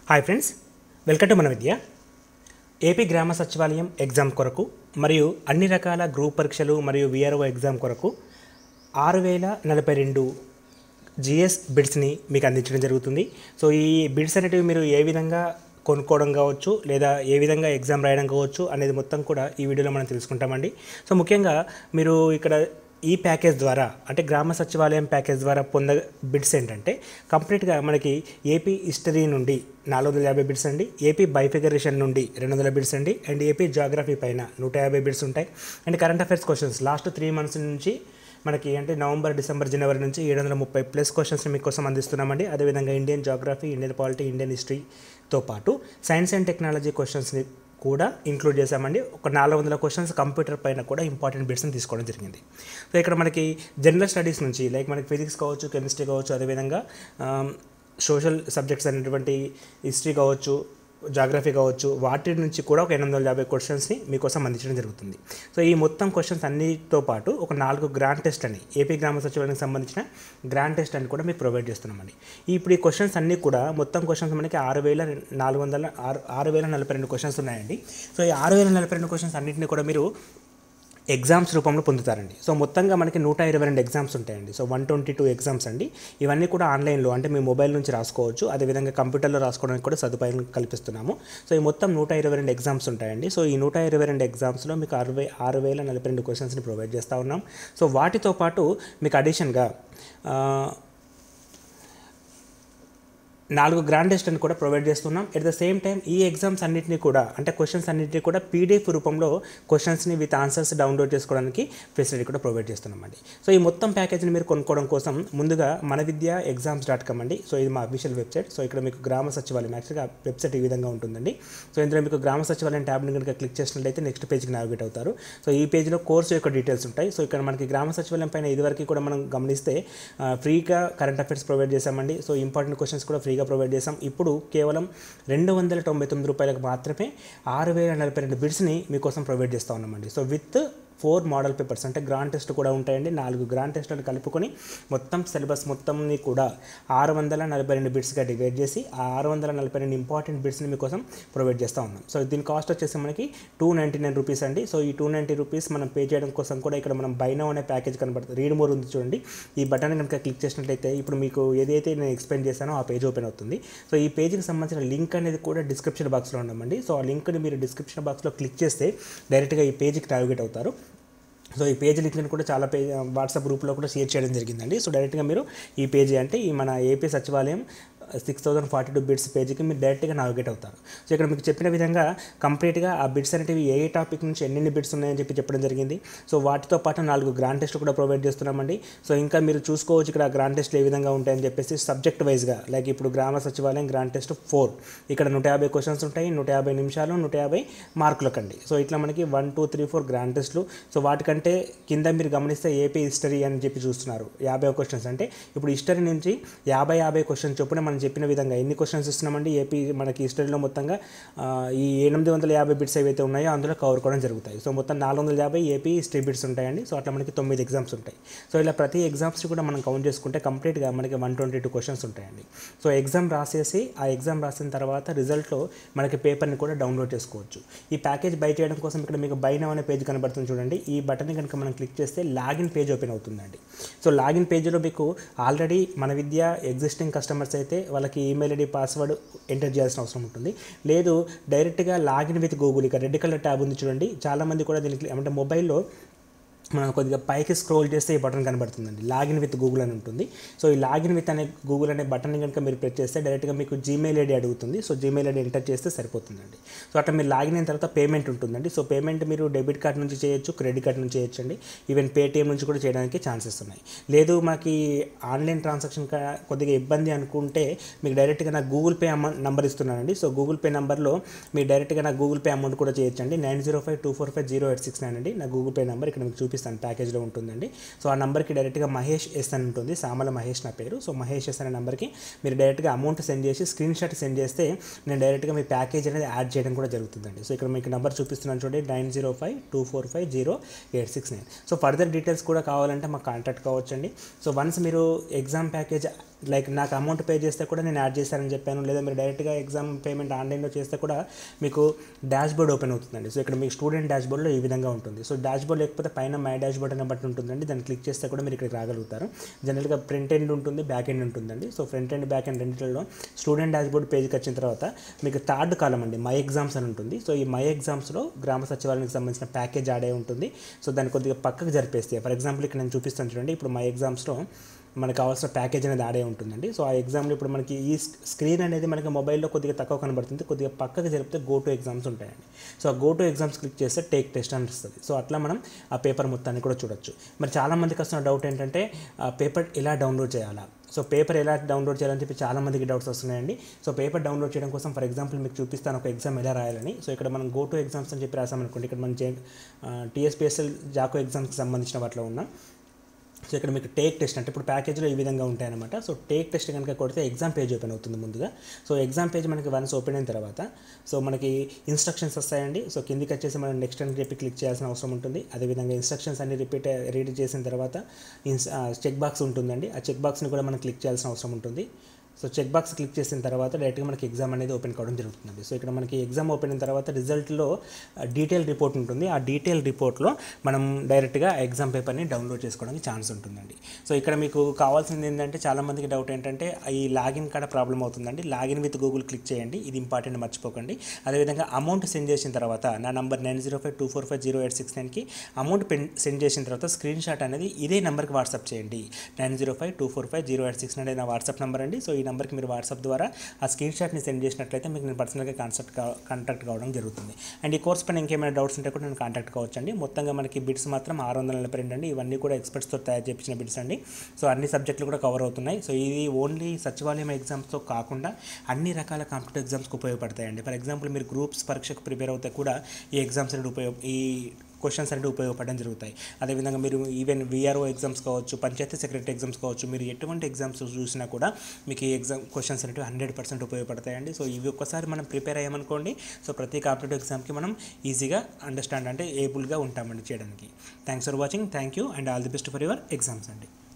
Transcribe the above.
hi friends welcome to మన విద్య AP గ్రామ సచివాలయం ఎగ్జామ్ కొరకు మరియు అన్ని రకాల గ్రూప్ పరీక్షలు మరియు విఆర్ఓ ఎగ్జామ్ కొరకు ఆరు వేల నలభై రెండు జిఎస్ బిడ్స్ని మీకు అందించడం జరుగుతుంది సో ఈ బిడ్స్ అనేటివి మీరు ఏ విధంగా కొనుక్కోవడం కావచ్చు లేదా ఏ విధంగా ఎగ్జామ్ రాయడం కావచ్చు అనేది మొత్తం కూడా ఈ వీడియోలో మనం తెలుసుకుంటామండి సో ముఖ్యంగా మీరు ఇక్కడ ఈ ప్యాకేజ్ ద్వారా అంటే గ్రామ సచివాలయం ప్యాకేజ్ ద్వారా పొంద బిడ్స్ ఏంటంటే కంప్లీట్గా మనకి ఏపీ హిస్టరీ నుండి నాలుగు వందల యాభై బిడ్స్ అండి ఏపీ బైఫిగరేషన్ నుండి రెండు వందల బిడ్స్ అండి అండ్ ఏపీ జాగ్రఫీ పైన నూట యాభై బిడ్స్ ఉంటాయి and current affairs questions last three months నుంచి మనకి అంటే నవంబర్ డిసెంబర్ జనవరి నుంచి ఏడు వందల ముప్పై ప్లస్ క్వశ్చన్స్ మీకోసం అందిస్తున్నామండి అదేవిధంగా Indian geography Indian polity Indian హిస్టరీతో పాటు సైన్స్ అండ్ టెక్నాలజీ క్వశ్చన్స్ని కూడా ఇంక్లూడ్ చేశామండి ఒక నాలుగు వందల క్వశ్చన్స్ కంప్యూటర్ పైన కూడా ఇంపార్టెంట్ బిట్స్ని తీసుకోవడం జరిగింది సో ఇక్కడ మనకి జనరల్ స్టడీస్ నుంచి లైక్ మనకి ఫిజిక్స్ కావచ్చు కెమిస్ట్రీ కావచ్చు అదేవిధంగా సోషల్ సబ్జెక్ట్స్ అనేటువంటి హిస్టరీ కావచ్చు జాగ్రఫీ కావచ్చు వాటి నుంచి కూడా ఒక ఎనిమిది వందల యాభై క్వశ్చన్స్ని మీకోసం అందించడం జరుగుతుంది సో ఈ మొత్తం క్వశ్చన్స్ అన్నిటితో పాటు ఒక నాలుగు గ్రాండ్ టెస్ట్ అని ఏపీ గ్రామ సచివాలయానికి సంబంధించిన గ్రాండ్ టెస్ట్ అని కూడా మీకు ప్రొవైడ్ చేస్తున్నామండి ఇప్పుడు ఈ క్వశ్చన్స్ అన్నీ కూడా మొత్తం క్వశ్చన్స్ మనకి ఆరు వేల నాలుగు వందల ఆరు ఆరు వేల నలభై రెండు క్వశ్చన్స్ ఉన్నాయండి సో ఈ ఆరు వేల నలభై రెండు క్వశ్చన్స్ అన్నింటినీ కూడా మీరు ఎగ్జామ్స్ రూపంలో పొందుతారండి సో మొత్తంగా మనకి నూట ఇరవై రెండు ఎగ్జామ్స్ ఉంటాయండి so one twenty two exams అండి ఇవన్నీ కూడా ఆన్లైన్లో అంటే మీ మొబైల్ నుంచి రాసుకోవచ్చు అదేవిధంగా కంప్యూటర్లో రాసుకోవడానికి కూడా సదుపాయం కల్పిస్తున్నాము సో ఈ మొత్తం నూట ఇరవై రెండు ఎగ్జామ్స్ ఉంటాయండి సో ఈ నూట ఇరవై రెండు ఎగ్జామ్స్లో మీకు అరవై ఆరు వేల నలభై రెండు క్వశ్చన్స్ని ప్రొవైడ్ చేస్తూ ఉన్నాం సో వాటితో పాటు మీకు అడిషన్గా నాలుగు గ్రాండ్ టెస్ట్ అని కూడా ప్రొవైడ్ చేస్తున్నాం ఎట్ ద సేమ్ టైం ఈ ఎగ్జామ్స్ అన్నింటినీ కూడా అంటే క్వశ్చన్స్ అన్నింటినీ కూడా పీడిఎఫ్ రూపంలో క్వశ్చన్స్ని విత్ ఆన్సర్స్ డౌన్లోడ్ చేసుకోవడానికి ఫెసిలిటీ కూడా ప్రొవైడ్ చేస్తున్నామండి సో ఈ మొత్తం ప్యాకేజ్ని మీరు కొనుక్కోవడం కోసం ముందుగా మన విద్య ఎగ్జామ్స్ డాట్ కామ్ అండి సో ఇది మా అఫీషియల్ వెబ్సైట్ సో ఇక్కడ మీకు గ్రామ సచివాలయం యాక్చువల్గా వెబ్సైట్ ఈ విధంగా ఉంటుందండి సో ఇందులో మీకు గ్రామ సచివాలయం ట్యాబ్ని కనుక క్లిక్ చేసినట్లయితే నెక్స్ట్ పేజ్కి నావిగేట్ అవుతారు సో ఈ పేజ్లో కోర్సు యొక్క డీటెయిల్స్ ఉంటాయి సో ఇక్కడ మనకి గ్రామ సచివాలయం పైన ఇదివరకు కూడా మనం గమనిస్తే ఫ్రీగా కరెంట్ అఫైర్స్ ప్రొవైడ్ చేశామండి సో ఇంపార్టెంట్ క్వశ్చన్స్ కూడా ఫ్రీగా ప్రొవైడ్ చేసాం ఇప్పుడు కేవలం రెండు వందల తొంభై తొమ్మిది రూపాయలకు మాత్రమే ఆరు వేల నలభై రెండు బిడ్స్ని మీకోసం ప్రొవైడ్ చేస్తూ ఉన్నామండి so with four model papers అంటే గ్రాండ్ టెస్ట్ కూడా ఉంటాయండి నాలుగు గ్రాండ్ టెస్టులను కలుపుకొని మొత్తం సిలబస్ మొత్తంని కూడా ఆరు వందల నలభై రెండు బిట్స్గా డివైడ్ చేసి ఆ ఆరు వందల నలభై రెండు ఇంపార్టెంట్ బిట్స్ని మీకోసం ప్రొవైడ్ చేస్తూ ఉన్నాం సో దీని కాస్ట్ వచ్చేసి మనకి టూ నైంటీ నైన్ రూపీస్ అండి సో ఈ టూ నైంటీ రూపీస్ మనం పే చేయడం కోసం కూడా ఇక్కడ మనం బైనో అనే ప్యాకేజ్ కనబడుతుంది రీడ్ మోర్ ఉంది చూడండి ఈ బటన్ కనుక క్లిక్ చేసినట్లయితే ఇప్పుడు మీకు ఏదైతే నేను ఎక్స్ప్లెయిన్ చేశానో ఆ పేజ్ ఓపెన్ అవుతుంది సో ఈ పేజ్కి సంబంధించిన లింక్ అనేది కూడా డిస్క్రిప్షన్ బాక్స్లో ఉండమండి సో ఆ లింక్ని మీరు డిస్క్రిప్షన్ బాక్స్లో క్లిక్ చేస్తే డైరెక్ట్గా ఈ పేజ్కి నావిగేట్ అవుతారు సో ఈ పేజ్ లింక్ని కూడా చాలా పేజ్ వాట్సాప్ గ్రూప్లో కూడా షేర్ చేయడం జరిగిందండి సో డైరెక్ట్గా మీరు ఈ పేజీ అంటే ఈ మన AP Sachivalayam six thousand forty two bits పేజీకి మీరు డైరెక్ట్గా నావిగేట్ అవుతారు సో ఇక్కడ మీకు చెప్పిన విధంగా కంప్లీట్గా ఆ బిట్స్ అనేటివి ఏ ఏ టాపిక్ నుంచి ఎన్ని బిట్స్ ఉన్నాయని చెప్పి చెప్పడం జరిగింది సో వాటితో పాటు నాలుగు గ్రాండ్ టెస్ట్ కూడా ప్రొవైడ్ చేస్తున్నామండి సో ఇంకా మీరు చూసుకోవచ్చు ఇక్కడ గ్రాండ్ టెస్ట్లు ఏ విధంగా ఉంటాయని చెప్పేసి సబ్జెక్ట్ వైజ్గా లైక్ ఇప్పుడు గ్రామ సచివాలయం గ్రాండ్ టెస్ట్ ఫోర్ ఇక్కడ నూట యాభై క్వశ్చన్స్ ఉంటాయి నూట యాభై నిమిషాలు నూట యాభై మార్కులకండి సో ఇట్లా మనకి one two three four grand టెస్ట్లు సో వాటికంటే కింద మీరు గమనిస్తే ఏపీ హిస్టరీ అని చెప్పి చూస్తున్నారు యాభై క్వశ్చన్స్ అంటే ఇప్పుడు హిస్టరీ నుంచి యాభై యాభై క్వశ్చన్స్ చొప్పున మనం చెప్పిన విధంగా ఎన్ని క్వశ్చన్స్ ఇస్తున్నామండి ఏపీ మనకి హిస్టరీలో మొత్తంగా ఆ, ఈ ఎనిమిది వందల యాభై బిట్స్ ఏవైతే ఉన్నాయో అందులో కవర్ కూడా జరుగుతాయి సో మొత్తం నాలుగు వందల యాభై ఏపీ హిస్టరీ బిట్స్ ఉంటాయండి సో అట్లా మనకి తొమ్మిది ఎగ్జామ్స్ ఉంటాయి సో ఇలా ప్రతి ఎగ్జామ్స్ కూడా మనం కౌంట్ చేసుకుంటే కంప్లీట్గా మనకి వన్ ట్వంటీ టూ క్వశ్చన్స్ ఉంటాయండి సో ఎగ్జామ్ రాసేసి ఆ ఎగ్జామ్ రాసిన తర్వాత రిజల్ట్లో మనకి పేపర్ని కూడా డౌన్లోడ్ చేసుకోవచ్చు ఈ ప్యాకేజ్ బై చేయడం కోసం ఇక్కడ మీకు బై నవ్ అనే పేజ్ కనబడుతుంది చూడండి ఈ బటన్ కనుక మనం క్లిక్ చేస్తే లాగిన్ పేజ్ ఓపెన్ అవుతుందండి సో లాగిన్ పేజ్లో మీకు ఆల్రెడీ మన విద్య ఎగ్జిస్టింగ్ కస్టమర్స్ అయితే వాళ్ళకి ఈమెయిల్ ఐడి పాస్వర్డ్ ఎంటర్ చేయాల్సిన అవసరం ఉంటుంది లేదు డైరెక్ట్గా లాగిన్ విత్ గూగుల్ ఇక రెడ్ కలర్ ట్యాబ్ ఉంది చూడండి చాలామంది కూడా దీనికి అంటే మొబైల్లో మనం కొద్దిగా పైకి స్క్రోల్ చేస్తే ఈ బటన్ కనబడుతుందండి లాగిన్ విత్ గూగుల్ అని ఉంటుంది సో ఈ లాగిన్ విత్ అనే గూగుల్ అనే బటన్ కనుక మీరు ప్రెస్ చేస్తే డైరెక్ట్గా మీకు జీమెయిల్ ఐడి అడుగుతుంది సో జీమెయిల్ ఐడి ఎంటర్ చేస్తే సరిపోతుందండి సో అట్లా మీరు లాగిన్ అయిన తర్వాత పేమెంట్ ఉంటుందండి సో పేమెంట్ మీరు డెబిట్ కార్డ్ నుంచి చేయొచ్చు క్రెడిట్ కార్డ్ నుంచి చేయొచ్చు అండి ఈవెన్ పేటిఎం నుంచి కూడా చేయడానికి ఛాన్సెస్ ఉన్నాయి లేదు మాకు ఆన్లైన్ ట్రాన్సాక్షన్ కా- కొద్దిగా ఇబ్బంది అనుకుంటే మీకు డైరెక్ట్గా నా గూగుల్ పే అమౌంట్ నెంబర్ ఇస్తున్నానండి సో గూగుల్ పే నెంబర్లో మీరు డైరెక్ట్గా నా గూగుల్ పే అమౌంట్ కూడా చేయొచ్చండి nine zero five two four five zero eight six nine అండి నా గూగుల్ పే నెంబర్ ఇక్కడ మీకు చూపిస్తాను ప్యాకేజ్లో ఉంటుందండి సో ఆ నెంబర్కి డైరెక్ట్గా మహేష్ ఎస్ అని ఉంటుంది సామల మహేష్ నా పేరు సో మహేష్ ఎస్ అనే నెంబర్కి మీరు డైరెక్ట్గా అమౌంట్ సెండ్ చేసి స్క్రీన్ షాట్ సెండ్ చేస్తే నేను డైరెక్ట్గా మీ ప్యాకేజ్ అనేది యాడ్ చేయడం కూడా జరుగుతుందండి సో ఇక్కడ మీకు నెంబర్ చూపిస్తున్నాను చూడండి nine zero five two four five zero eight six nine so further details కూడా కావాలంటే మాకు కాంటాక్ట్ కావచ్చండి సో వన్స్ మీరు ఎగ్జామ్ ప్యాకేజ్ లైక్ నాకు అమౌంట్ పే చేస్తే కూడా నేను యాడ్ చేశానని చెప్పాను లేదా మీరు డైరెక్ట్గా ఎగ్జామ్ పేమెంట్ ఆన్లైన్లో చేస్తే కూడా మీకు డాష్ బోర్డ్ ఓపెన్ అవుతుందండి సో ఇక్కడ మీకు స్టూడెంట్ డాష్ బోర్డ్లో ఈ విధంగా ఉంటుంది సో డాష్ బోర్డ్ లేకపోతే పైన మై డాష్ బోర్డ్ అనే బట్టి ఉంటుందండి దాన్ని క్లిక్ చేస్తే కూడా మీరు ఇక్కడికి రాగలుగుతారు జనరల్గా ఫ్రంట్ ఎండ్ ఉంటుంది బ్యాక్ ఎండ్ ఉంటుందండి so front end back end రెండింటిలో స్టూడెంట్ డాష్ బోర్డ్ పేజ్కి వచ్చిన తర్వాత మీకు థర్డ్ కాలం అండి మై ఎగ్జామ్స్ అని ఉంటుంది సో ఈ మై ఎగ్జామ్స్లో గ్రామ సచివాలయానికి సంబంధించిన ప్యాకేజ్ ఆడే ఉంటుంది సో దాన్ని కొద్దిగా పక్కకు జరిపేస్తే ఫర్ ఎగ్జాంపుల్ ఇక్కడ నేను చూపిస్తాను చూడండి ఇప్పుడు మై ఎగ్జామ్స్లో మనకు కావాల్సిన ప్యాకేజ్ అనేది ఆడే ఉంటుందండి సో ఆ ఎగ్జామ్లో ఇప్పుడు మనకి ఈ స్క్రీన్ అనేది మనకి మొబైల్లో కొద్దిగా తక్కువ కనబడుతుంది కొద్దిగా పక్కకు జరిపితే గో టు ఎగ్జామ్స్ ఉంటాయండి సో ఆ గో టు ఎగ్జామ్స్ క్లిక్ చేస్తే టేక్ టెస్ట్ అని వస్తుంది సో అట్లా మనం ఆ పేపర్ మొత్తాన్ని కూడా చూడొచ్చు మరి చాలా మందికి వస్తున్న డౌట్ ఏంటంటే ఆ పేపర్ ఎలా డౌన్లోడ్ చేయాలా సో పేపర్ ఎలా డౌన్లోడ్ చేయాలని చెప్పి చాలా మందికి డౌట్స్ వస్తున్నాయండి సో పేపర్ డౌన్లోడ్ చేయడం కోసం ఫర్ ఎగ్జాంపుల్ మీకు చూపిస్తాను ఒక ఎగ్జామ్ ఎలా రాయాలని సో ఇక్కడ మనం గో టు ఎగ్జామ్స్ అని చెప్పి రాసామనుకోండి ఇక్కడ మనం టీఎస్పీఎస్ఎల్ జాకో ఎగ్జామ్స్కి సంబంధించిన వాటిలో ఉన్నాం సో ఇక్కడ మీకు టేక్ టెస్ట్ అంటే ఇప్పుడు ప్యాకేజ్లో ఈ విధంగా ఉంటాయన్నమాట సో టేక్ టెస్ట్ కనుక కొడితే ఎగ్జామ్ పేజ్ ఓపెన్ అవుతుంది ముందుగా సో ఎగ్జామ్ పేజ్ మనకి వన్స్ ఓపెన్ అయిన తర్వాత సో మనకి ఇన్స్ట్రక్షన్స్ వస్తాయండి సో కిందికి వచ్చేసి మనం నెక్స్ట్ అని చెప్పి క్లిక్ చేయాల్సిన అవసరం ఉంటుంది అదేవిధంగా ఇన్స్ట్రక్షన్స్ అన్ని రిపీట్ రీడ్ చేసిన తర్వాత ఇన్స్ చెక్ బాక్స్ ఉంటుందండి ఆ చెక్ బాక్స్ని కూడా మనం క్లిక్ చేయాల్సిన అవసరం ఉంటుంది సో చెక్ బాక్స్ క్లిక్ చేసిన తర్వాత డైరెక్ట్గా మనకి ఎగ్జామ్ అనేది ఓపెన్ కావడం జరుగుతుంది సో ఇక్కడ మనకి ఎగ్జామ్ ఓపెన్ అయిన తర్వాత రిజల్ట్లో డీటెయిల్ రిపోర్ట్ ఉంటుంది ఆ డీటెయిల్ రిపోర్ట్లో మనం డైరెక్ట్గా ఎగ్జామ్ పేపర్ని డౌన్లోడ్ చేసుకోవడానికి ఛాన్స్ ఉంటుందండి సో ఇక్కడ మీకు కావాల్సింది ఏంటంటే చాలామందికి డౌట్ ఏంటంటే ఈ లాగిన్ కాడ ప్రాబ్లం అవుతుందండి లాగిన్ విత్ గూగుల్ క్లిక్ చేయండి ఇది ఇంపార్టెంట్ మర్చిపోకండి అదేవిధంగా అమౌంట్ సెండ్ చేసిన తర్వాత నా number nine zero five two four five zero eight six నైన్కి అమౌంట్ పెన్ సెండ్ చేసిన తర్వాత స్క్రీన్ షాట్ అనేది ఇదే నెంబర్కి వాట్సాప్ చేయండి nine zero five two four five zero eight six nine నా వాట్సాప్ నెంబర్ అండి సో ఈ నెంబర్కి మీరు వాట్సాప్ ద్వారా ఆ స్క్రీన్ షాట్ని సెండ్ చేసినట్లయితే మీకు నేను పర్సనల్గా కాన్సెప్ట్ కాంటాక్ట్ కావడం జరుగుతుంది అండ్ ఈ కోర్స్ పైన ఇంకేమైనా డౌట్స్ ఉంటే కూడా నేను కాంటాక్ట్ కావచ్చు అండి మొత్తంగా మనకి బిట్స్ మాత్రం ఆరు వందల నలభై రెండు అండి ఇవన్నీ కూడా ఎక్స్పర్ట్స్తో తయారు చేయించిన బిట్స్ అండి సో అన్ని సబ్జెక్టులు కూడా కవర్ అవుతున్నాయి సో ఇది ఓన్లీ సచివాలయం ఎగ్జామ్స్తో కాకుండా అన్ని రకాల కాంపిటేటివ్ ఎగ్జామ్స్కి ఉపయోగపడతాయండి ఫర్ ఎగ్జాంపుల్ మీరు గ్రూప్స్ పరీక్షకు ప్రిపేర్ అవుతే కూడా ఈ ఎగ్జామ్స్ అనేది ఉపయోగ ఈ క్వశ్చన్స్ అనేవి ఉపయోగపడడం జరుగుతాయి అదేవిధంగా మీరు ఈవెన్ విఆర్ఓ ఎగ్జామ్స్ కావచ్చు పంచాయతీ సెక్రటరీ ఎగ్జామ్స్ కావచ్చు మీరు ఎటువంటి ఎగ్జామ్స్ చూసినా కూడా మీకు ఈ ఎగ్జామ్ క్వశ్చన్స్ అనేవి హండ్రెడ్ పర్సెంట్ ఉపయోగపడతాయండి సో ఇవి ఒక్కసారి మనం ప్రిపేర్ అయ్యామనుకోండి సో ప్రతి కాంపిటేటివ్ ఎగ్జామ్కి మనం ఈజీగా అండర్స్టాండ్ అంటే ఏబుల్గా ఉంటామండి చేయడానికి thanks for watching thank you and all the best for your exams అండి